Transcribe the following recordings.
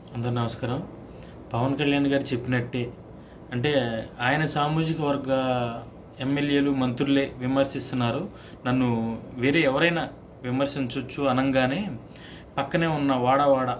అందరు నమస్కారం పవన్ కళ్యాణ్ గారు చెప్పినట్టే అంటే ఆయన సామాజిక వర్గ ఎమ్మెల్యేలు మంత్రులే విమర్శిస్తున్నారు నన్ను వేరే ఎవరైనా విమర్శించవచ్చు అనగానే పక్కనే ఉన్న వాడవాడ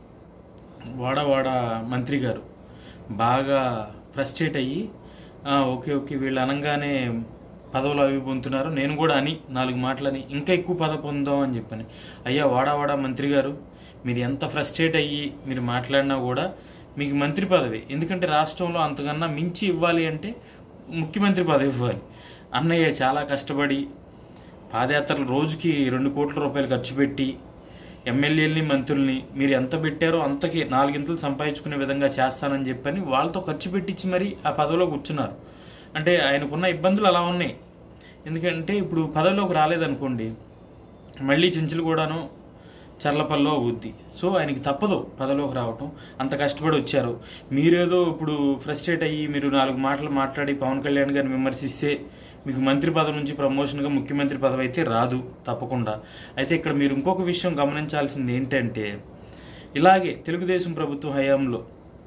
వాడవాడ మంత్రి గారు బాగా ఫ్రస్ట్రేట్ అయ్యి "ఆ, ఓకే ఓకే వీళ్ళు అనగానే పదవులు అవి పొందుతున్నారు నేను కూడా అని నాలుగు మాటలని ఇంకా ఎక్కువ పద పొందాం అని చెప్పని అయ్యా వాడావాడా మంత్రి గారు మీరు ఎంత ఫ్రస్ట్రేట్ అయ్యి మీరు మాట్లాడినా కూడా మీకు మంత్రి పదవి ఎందుకంటే రాష్ట్రంలో అంతకన్నా మించి ఇవ్వాలి అంటే ముఖ్యమంత్రి పదవి ఇవ్వాలి అన్నయ్య చాలా కష్టపడి పాదయాత్రలు రోజుకి రెండు కోట్ల రూపాయలు ఖర్చు పెట్టి ఎమ్మెల్యేలని మంత్రుల్ని మీరు ఎంత పెట్టారో అంతకి నాలుగింతలు సంపాదించుకునే విధంగా చేస్తానని చెప్పని వాళ్ళతో ఖర్చు పెట్టించి మరీ ఆ పదవిలో కూర్చున్నారు అంటే ఆయనకున్న ఇబ్బందులు అలా ఉన్నాయి ఎందుకంటే ఇప్పుడు పదవిలోకి రాలేదనుకోండి మళ్ళీ చెంచులు కూడాను చర్లపల్లో అవుద్ది సో ఆయనకి తప్పదు పదవిలోకి రావటం అంత కష్టపడి వచ్చారు మీరేదో ఇప్పుడు ఫ్రస్ట్రేట్ అయ్యి మీరు నాలుగు మాటలు మాట్లాడి పవన్ కళ్యాణ్ గారిని విమర్శిస్తే మీకు మంత్రి పదవి నుంచి ప్రమోషన్గా ముఖ్యమంత్రి పదవి అయితే రాదు తప్పకుండా అయితే ఇక్కడ మీరు ఇంకొక విషయం గమనించాల్సింది ఏంటంటే ఇలాగే తెలుగుదేశం ప్రభుత్వ హయాంలో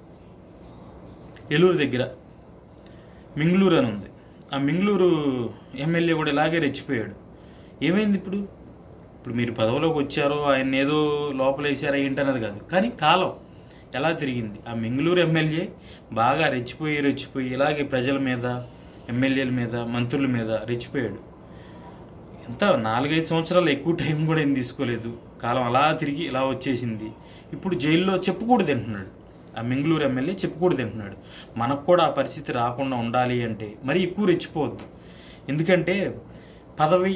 ఏలూరు దగ్గర మింగ్లూరు అని ఉంది ఆ మింగ్లూరు ఎమ్మెల్యే కూడా ఇలాగే రెచ్చిపోయాడు ఏమైంది ఇప్పుడు ఇప్పుడు మీరు పదవిలోకి వచ్చారో ఆయన ఏదో లోపల వేసారా ఏంటన్నది కాదు కానీ కాలం ఎలా తిరిగింది ఆ మింగళూరు ఎమ్మెల్యే బాగా రెచ్చిపోయి రెచ్చిపోయి ఇలాగే ప్రజల మీద ఎమ్మెల్యేల మీద మంత్రుల మీద రెచ్చిపోయాడు ఎంత నాలుగైదు సంవత్సరాలు ఎక్కువ టైం కూడా ఏం తీసుకోలేదు కాలం అలా తిరిగి ఇలా వచ్చేసింది ఇప్పుడు జైల్లో చెప్పుకూడదు తింటున్నాడు ఆ మింగళూరు ఎమ్మెల్యే చెప్పుకూడదు తింటున్నాడు మనకు కూడా ఆ పరిస్థితి రాకుండా ఉండాలి అంటే మరీ ఎక్కువ రెచ్చిపోవద్దు ఎందుకంటే పదవి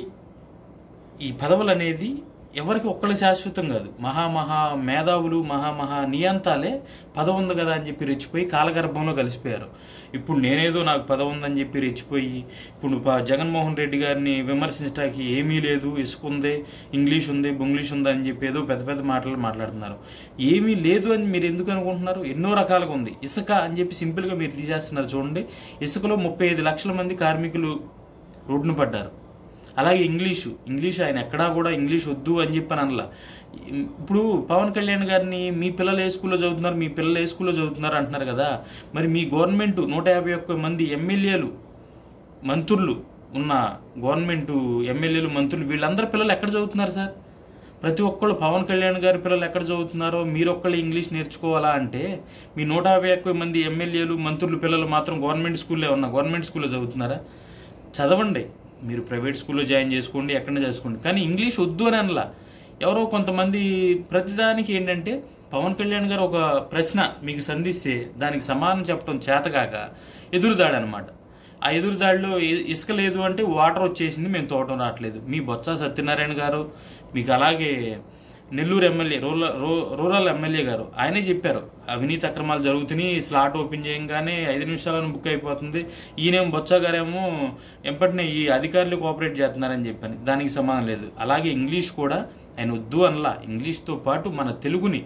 ఈ పదవులు అనేది ఎవరికి ఒక్కళ్ళు శాశ్వతం కాదు మహా మహా మేధావులు మహా మహా నియంతాలే పదవి ఉంది కదా అని చెప్పి రెచ్చిపోయి కాలగర్భంలో కలిసిపోయారు ఇప్పుడు నేనేదో నాకు పదవి ఉందని చెప్పి రెచ్చిపోయి ఇప్పుడు ప- జగన్మోహన్ రెడ్డి గారిని విమర్శించడానికి ఏమీ లేదు ఇసుక ఉంది ఇంగ్లీష్ ఉంది బొంగ్లీష్ ఉంది అని చెప్పి ఏదో పెద్ద పెద్ద మాటలు మాట్లాడుతున్నారు ఏమీ లేదు అని మీరు ఎందుకు అనుకుంటున్నారు ఎన్నో రకాలుగా ఉంది ఇసుక అని చెప్పి సింపుల్గా మీరు తీసేస్తున్నారు చూడండి ఇసుకలో ముప్పై ఐదు లక్షల మంది కార్మికులు రోడ్డున పడ్డారు అలాగే ఇంగ్లీషు ఇంగ్లీష్ ఆయన ఎక్కడా కూడా ఇంగ్లీష్ వద్దు అని చెప్పని అనలా ఇప్పుడు పవన్ కళ్యాణ్ గారిని మీ పిల్లలు ఏ స్కూల్లో చదువుతున్నారు మీ పిల్లలు ఏ స్కూల్లో చదువుతున్నారు అంటున్నారు కదా మరి మీ గవర్నమెంట్ నూట యాభై ఒక్క మంది ఎమ్మెల్యేలు మంత్రులు ఉన్న గవర్నమెంట్ ఎమ్మెల్యేలు మంత్రులు వీళ్ళందరి పిల్లలు ఎక్కడ చదువుతున్నారు సార్ ప్రతి ఒక్కళ్ళు పవన్ కళ్యాణ్ గారి పిల్లలు ఎక్కడ చదువుతున్నారో మీరు ఒక్కళ్ళు ఇంగ్లీష్ నేర్చుకోవాలా అంటే మీ నూట యాభై ఒక్క మంది ఎమ్మెల్యేలు మంత్రులు పిల్లలు మాత్రం గవర్నమెంట్ స్కూల్లో ఉన్న గవర్నమెంట్ స్కూల్లో చదువుతున్నారా చదవండి మీరు ప్రైవేట్ స్కూల్లో జాయిన్ చేసుకోండి ఎక్కడైనా చేసుకోండి కానీ ఇంగ్లీష్ వద్దు అని అనలా ఎవరో కొంతమంది ప్రతిదానికి ఏంటంటే పవన్ కళ్యాణ్ గారు ఒక ప్రశ్న మీకు సంధిస్తే దానికి సమాధానం చెప్పడం చేతకాక ఎదురుదాడనమాట ఆ ఎదురుదాడిలో ఇ- ఇసుక లేదు అంటే వాటర్ వచ్చేసింది మేము తోటం రావట్లేదు మీ బొత్స సత్యనారాయణ గారు మీకు అలాగే నెల్లూరు ఎమ్మెల్యే రూరల్ రూ- రూరల్ ఎమ్మెల్యే గారు ఆయనే చెప్పారు అవినీతి అక్రమాలు జరుగుతున్నాయి స్లాట్ ఓపెన్ చేయగానే ఐదు నిమిషాలను బుక్ అయిపోతుంది ఈయనేమో బొత్స గారేమో ఎంపటినే ఈ అధికారులు కోఆపరేట్ చేస్తున్నారని చెప్పని దానికి సమాధానం లేదు అలాగే ఇంగ్లీష్ కూడా ఆయన వద్దు అనలా ఇంగ్లీష్తో పాటు మన తెలుగుని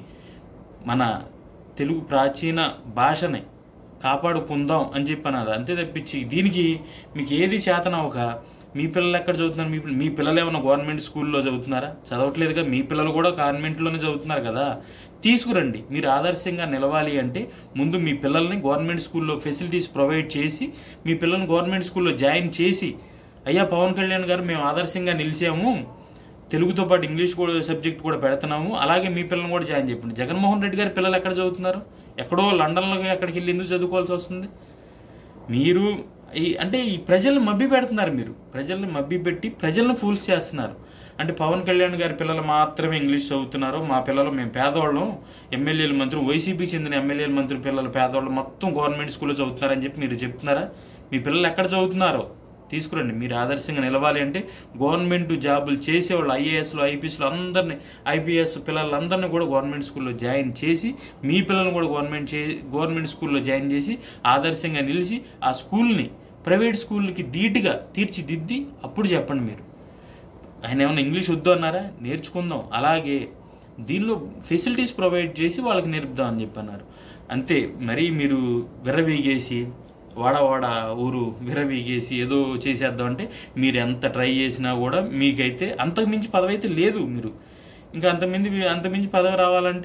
మన తెలుగు ప్రాచీన భాషని కాపాడుకుందాం అని చెప్పినది అంతే తప్పించి దీనికి మీకు ఏది చేతన ఒక మీ పిల్లలు ఎక్కడ చదువుతున్నారు మీ పిల్ల- మీ పిల్లలు ఏమైనా గవర్నమెంట్ స్కూల్లో చదువుతున్నారా చదవట్లేదుగా మీ పిల్లలు కూడా కాన్వెంట్లోనే చదువుతున్నారు కదా తీసుకురండి మీరు ఆదర్శంగా నిలవాలి అంటే ముందు మీ పిల్లల్ని గవర్నమెంట్ స్కూల్లో ఫెసిలిటీస్ ప్రొవైడ్ చేసి మీ పిల్లల్ని గవర్నమెంట్ స్కూల్లో జాయిన్ చేసి అయ్యా పవన్ కళ్యాణ్ గారు మేము ఆదర్శంగా నిలిచాము తెలుగుతో పాటు ఇంగ్లీష్ కూడా సబ్జెక్ట్ కూడా పెడుతున్నాము అలాగే మీ పిల్లల్ని కూడా జాయిన్ చెప్పండి జగన్మోహన్ రెడ్డి గారి పిల్లలు ఎక్కడ చదువుతున్నారు ఎక్కడో లండన్లో అక్కడికి వెళ్ళి ఎందుకు చదువుకోవాల్సి వస్తుంది మీరు ఈ అంటే ఈ ప్రజల్ని మభ్య పెడుతున్నారు మీరు ప్రజల్ని మభ్య పెట్టి ప్రజల్ని ఫూల్స్ చేస్తున్నారు అంటే పవన్ కళ్యాణ్ గారి పిల్లలు మాత్రమే ఇంగ్లీష్ చదువుతున్నారు మా పిల్లలు మేము పేదవాళ్ళం ఎమ్మెల్యేల మంత్రులు వైసీపీ చెందిన ఎమ్మెల్యేల మంత్రి పిల్లలు పేదవాళ్ళు మొత్తం గవర్నమెంట్ స్కూల్లో చదువుతున్నారని చెప్పి మీరు చెప్తున్నారా మీ పిల్లలు ఎక్కడ చదువుతున్నారో తీసుకురండి మీరు ఆదర్శంగా నిలవాలి అంటే గవర్నమెంట్ జాబులు చేసేవాళ్ళు ఐఏఎస్లు ఐపీఎస్లు అందరినీ ఐపీఎస్ పిల్లలందరినీ కూడా గవర్నమెంట్ స్కూల్లో జాయిన్ చేసి మీ పిల్లల్ని కూడా గవర్నమెంట్ చే గవర్నమెంట్ స్కూల్లో జాయిన్ చేసి ఆదర్శంగా నిలిచి ఆ స్కూల్ని ప్రైవేట్ స్కూల్కి ధీటుగా తీర్చిదిద్ది అప్పుడు చెప్పండి మీరు ఆయన ఏమైనా ఇంగ్లీష్ వద్దు అన్నారా నేర్చుకుందాం అలాగే దీనిలో ఫెసిలిటీస్ ప్రొవైడ్ చేసి వాళ్ళకి నేర్పుదాం అని చెప్పన్నారు అంతే మరీ మీరు విర్రవీగేసి వాడ వాడ ఊరు విర్రవీగేసి ఏదో చేసేద్దాం అంటే మీరు ఎంత ట్రై చేసినా కూడా మీకైతే అంతకు మించి పదవి అయితే లేదు మీరు ఇంకా అంతమంది అంతమించి పదవి రావాలంటే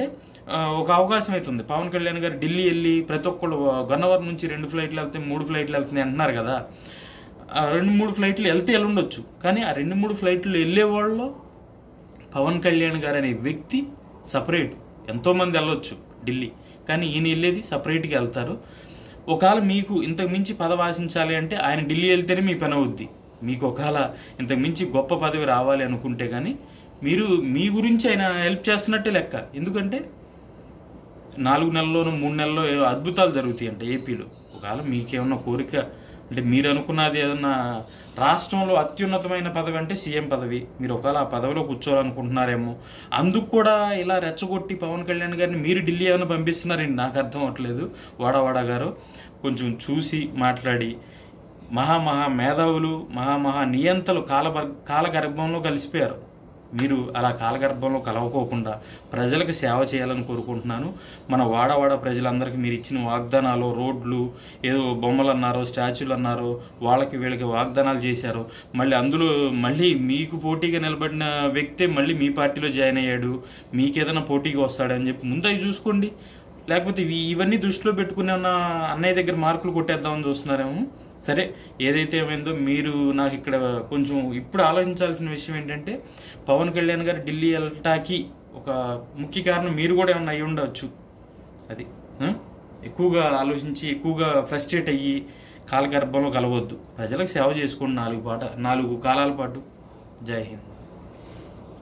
ఆ, ఒక అవకాశం అవుతుంది పవన్ కళ్యాణ్ గారు ఢిల్లీ వెళ్ళి ప్రతి ఒక్కళ్ళు గన్నవరం నుంచి రెండు ఫ్లైట్లు వెళ్తే మూడు ఫ్లైట్లు వెళ్తున్నాయి అంటున్నారు కదా ఆ రెండు మూడు ఫ్లైట్లు వెళ్తే వెళ్ళుండొచ్చు కానీ ఆ రెండు మూడు ఫ్లైట్లు వెళ్ళే వాళ్ళలో పవన్ కళ్యాణ్ గారు అనే వ్యక్తి సపరేట్ ఎంతోమంది వెళ్ళొచ్చు ఢిల్లీ కానీ ఈయన వెళ్ళేది సపరేట్గా వెళ్తారు ఒకవేళ మీకు ఇంతకు మించి పదవి ఆశించాలి అంటే ఆయన ఢిల్లీ వెళ్తేనే మీ పని అవుద్ది మీకు ఒకవేళ ఇంతకు మించి గొప్ప పదవి రావాలి అనుకుంటే కానీ మీరు మీ గురించి ఆయన హెల్ప్ చేస్తున్నట్టే లెక్క ఎందుకంటే నాలుగు నెలల్లోనూ మూడు నెలల్లో ఏదో అద్భుతాలు జరుగుతాయి అంటే ఏపీలో ఒకవేళ మీకేమన్నా కోరిక అంటే మీరు అనుకున్నది ఏదన్నా రాష్ట్రంలో అత్యున్నతమైన పదవి అంటే సీఎం పదవి మీరు ఒకవేళ ఆ పదవిలో కూర్చోవాలనుకుంటున్నారేమో అందుకు కూడా ఇలా రెచ్చగొట్టి పవన్ కళ్యాణ్ గారిని మీరు ఢిల్లీ ఏమైనా పంపిస్తున్నారండి నాకు అర్థం అవ్వట్లేదు వాడవాడ గారు కొంచెం చూసి మాట్లాడి మహా మహా మేధావులు మహా మహా నియంతలు కాల కాలగర్భంలో కలిసిపోయారు మీరు అలా కాలగర్భంలో కలవకోకుండా ప్రజలకు సేవ చేయాలని కోరుకుంటున్నాను మన వాడవాడ ప్రజలందరికీ మీరు ఇచ్చిన వాగ్దానాలు రోడ్లు ఏదో బొమ్మలు అన్నారో స్టాచ్యూలు అన్నారో వాళ్ళకి వీళ్ళకి వాగ్దానాలు చేశారు మళ్ళీ అందులో మళ్ళీ మీకు పోటీగా నిలబడిన వ్యక్తే మళ్ళీ మీ పార్టీలో జాయిన్ అయ్యాడు మీకేదైనా పోటీగా వస్తాడని చెప్పి ముందు అవి చూసుకోండి లేకపోతే ఇవి- ఇవన్నీ దృష్టిలో పెట్టుకుని ఉన్న అన్నయ్య దగ్గర మార్కులు కొట్టేద్దామని చూస్తున్నారేమో సరే ఏదైతే ఏమైందో మీరు నాకు ఇక్కడ కొంచెం ఇప్పుడు ఆలోచించాల్సిన విషయం ఏంటంటే పవన్ కళ్యాణ్ గారు ఢిల్లీ వెళ్ళటానికి ఒక ముఖ్య కారణం మీరు కూడా ఏమన్నా అయి ఉండవచ్చు అది ఆ? ఎక్కువగా ఆలోచించి ఎక్కువగా ఫ్రస్ట్రేట్ అయ్యి కాలగర్భంలో కలవద్దు ప్రజలకు సేవ చేసుకోండి నాలుగు పాట నాలుగు కాలాల పాటు జై హింద్